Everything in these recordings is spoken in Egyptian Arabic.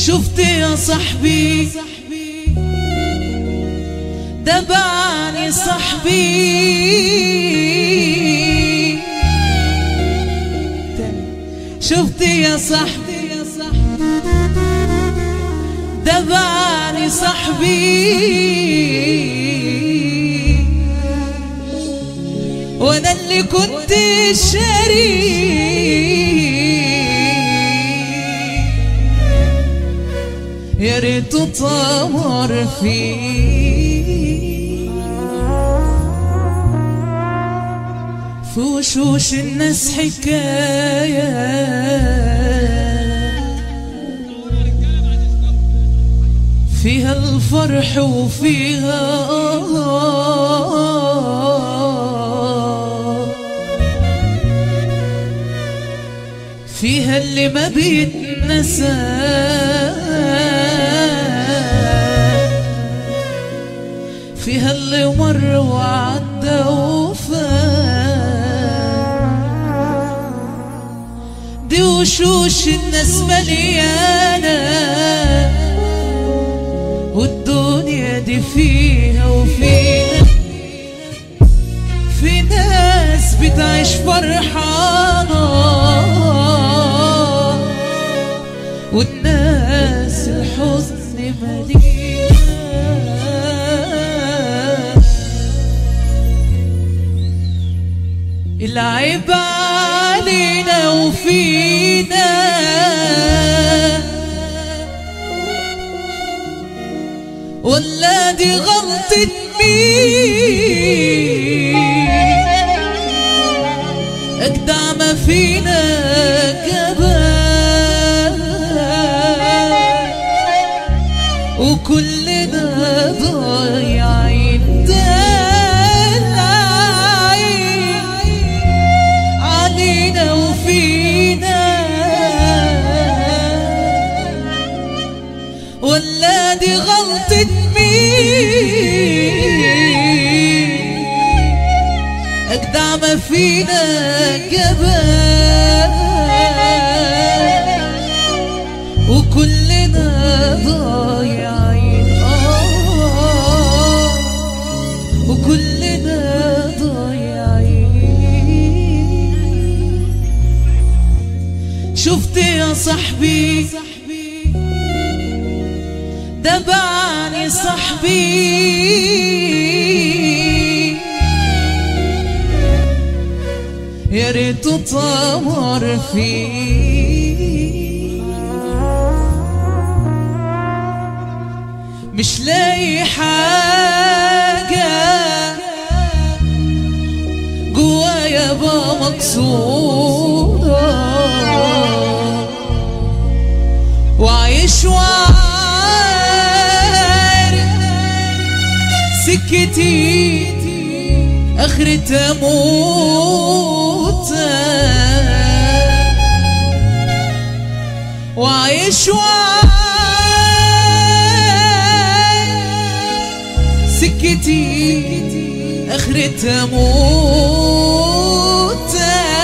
شفت يا صاحبي دبعني صاحبي شفت يا صاحبي دبعني صاحبي وانا اللي كنت شريك يا ريت طمر فيه في وشوش الناس حكايه فيها الفرح وفيها فيها اللي ما بيتنسى فيها اللي مر وعدى وفات دي وشوش الناس مليانه والدنيا دي فيها وفيها في ناس بتعيش فرحانة والناس الحزن مليها العيب علينا وفينا ولا دي غلطة مين أجدع ما فينا جبال وكلنا ضايعين دلعين علينا وفينا ولا دي غلطة مين أجدع ما فينا جبال وكلنا ضايعين آه وكلنا ضايعين شفت يا صاحبي دبعني صاحبي يا ريت طمر فيه مش لاقي حاجة جوايا بقى مقصودة وعايش وعارف سكتي اخرتها موت وعايش وعارف سكتي اخرتها موت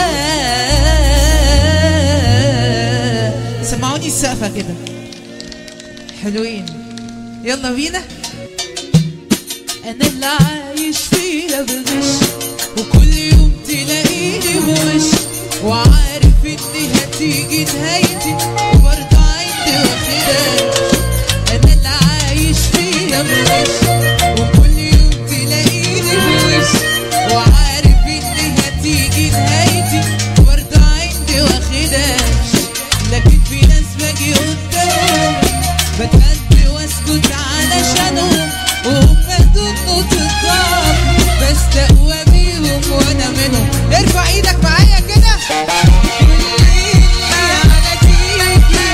سمعوني السقفة كده حلوين يلا بينا انا اللي عايش فيها بغش وكل يوم تلاقيني بوش وعارف اني هتيجي نهايتي وبرضه عندي واخدها انا اللي عايش فيها بغش وكل يوم تلاقيني بوش وعارف اني هتيجي نهايتي وبرضه عندي واخدهاش لكن في ناس باجي قدامهم بتهدي واسكت علشانهم وهم دول الضعف بستقوى بيهم وانا منهم ارفع ايدك معايا كده واللي على كيفي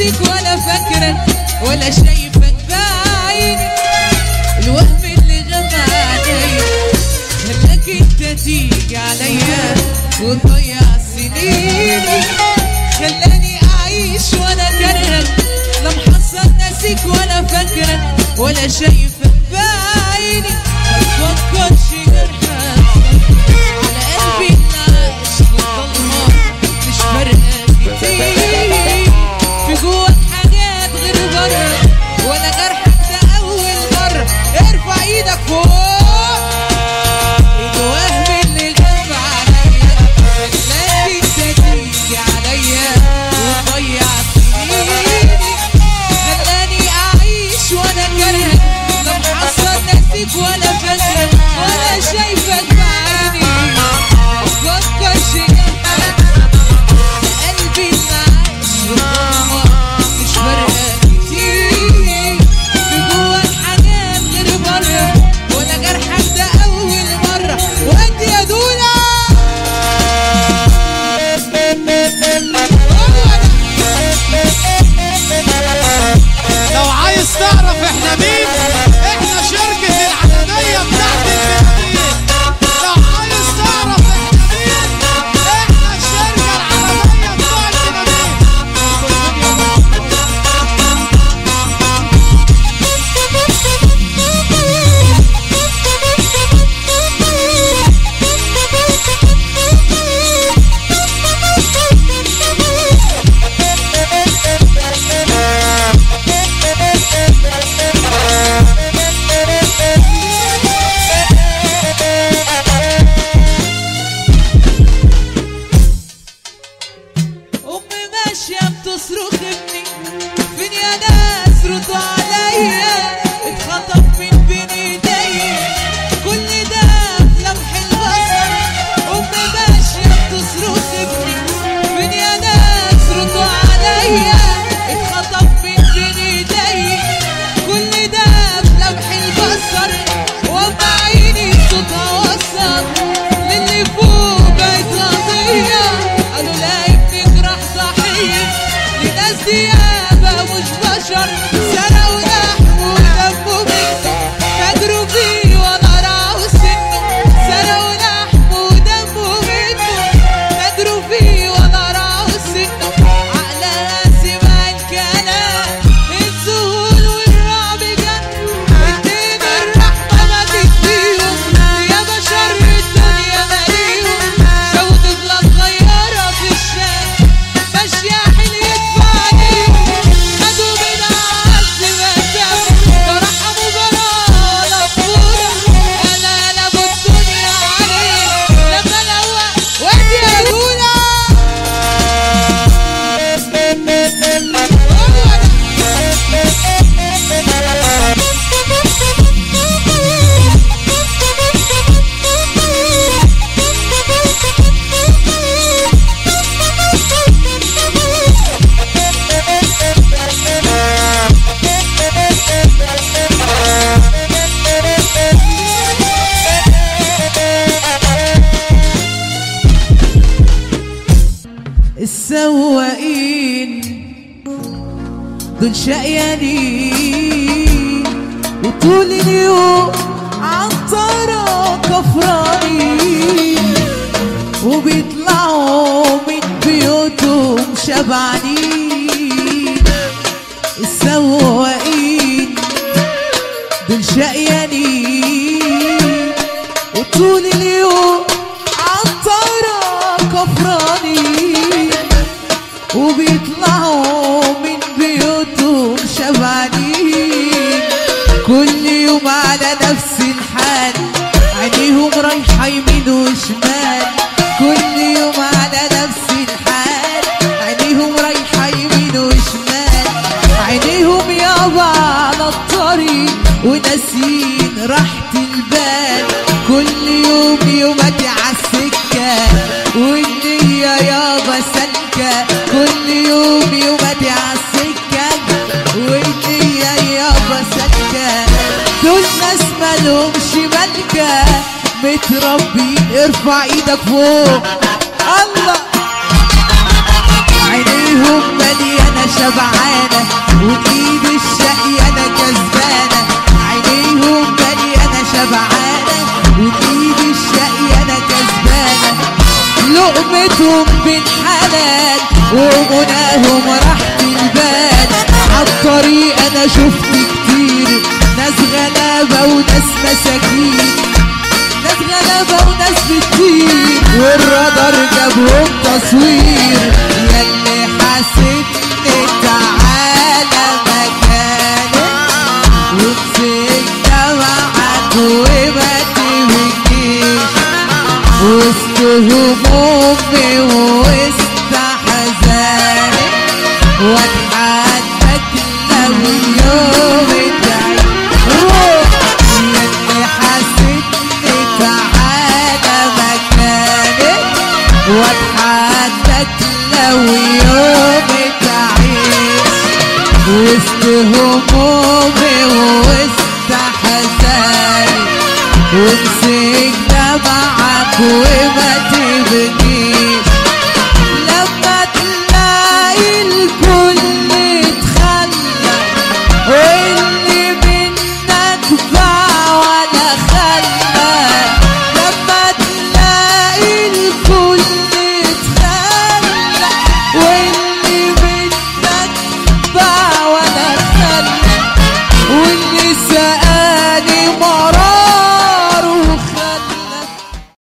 ناسيك ولا فاكرك ولا شايفك بعيني الوهم اللي غمى عليا خلاك انت تيجي عليا وتضيع سنيني خلاني اعيش وانا كارهك لا محصل ناسيك ولا فاكرك ولا شايفك بعيني ما تفكرش جرحك على قلبي النعش والظلمة مش فارقة كتير في جواك حاجات غير بره ولا جرحك ده أول مرة ارفع ايدك فوق الوهم اللي غاب عليا خلاك انت تيجي عليا وتضيع سنيني خلاني اعيش وانا كارهك لا محصل ناسيك ولا فاكرك ولا شايفك بعيني مفكرش جنبك قلبي معاش وطمع مش فارقة كتير في جواك حاجات غير بره ولا جرحك ده أول مرة وأنت يا دولا لو عايز تعرف احنا مين احنا شركة العالمية بتاعت البنزين لو عايز تعرف احنا مين احنا الشركة العالمية بتاعت أمي ماشية بتصرخ ابني فين يا ناس ردوا عليا اتخطف من بين ايديا كل ده في لمح البصر أمي ماشية بتصرخ ابني فين يا ناس ردوا عليا اتخطف من بين ايديا كل ده في لمح البصر وأما عيني صوتها وصل للي فوق بقت قضية قالوا لا ابنك راح ضحية لناس ديابة مش بشر سرقوا لحمه ودمه منه فجروا فيه وانا رعوا سنه سرقوا لحمه ودمه منه فجروا فيه وانا رعوا سنه عقلها سمع الكلام الذهول والرعب جن اتنين الرحمة ماتت فيهم يا بشر الدنيا ماليهم شافوا طفلة صغيرة في الشارع ماشية حلية في عينيهم خدوا من أعز ما كانوا ترحموا براءة مفقودة أنا قلبوا الدنيا عليه لما لوى وادي يا جولة السواقين دول شقيانين وطول اليوم عالطرق كفرانين وبيطلعوا من بيوتهم شبعانين السواقين دول شقيانين وطول اليوم عالطرق كفرانين وبيطلعوا من بيوتهم شبعانين كل يوم على نفس الحال عينيهم رايحة يمين وشمال كل يوم على نفس الحال عينيهم رايحة يمين وشمال عينيهم يابا على الطريق وناسين راحة البال كل يوم يوماتي عالسكة والنية يابا سالكة كل يوم يوماتي عالسكة والنية يابا سالكة دول ناس مالهمش ملكة متربين ارفع ايدك فوق الله عينيهم مليانة شبعان حياتهم بالحلال وغناهم راحة البال عالطريق انا شفت كتير ناس غلابة وناس مساكين ناس غلابة وناس بتطير والرادار جابهم تصوير ياللي حاسدني تعالى مكانك ومسكت معاك وما تبكيش وسط همومي ووسط حزاني واتحدك لو يوم تعيش روح ياللي حاسدني تعالى مكانك واتحدك لو يوم تعيش وسط همومي ووسط حزاني ومسكنا معاك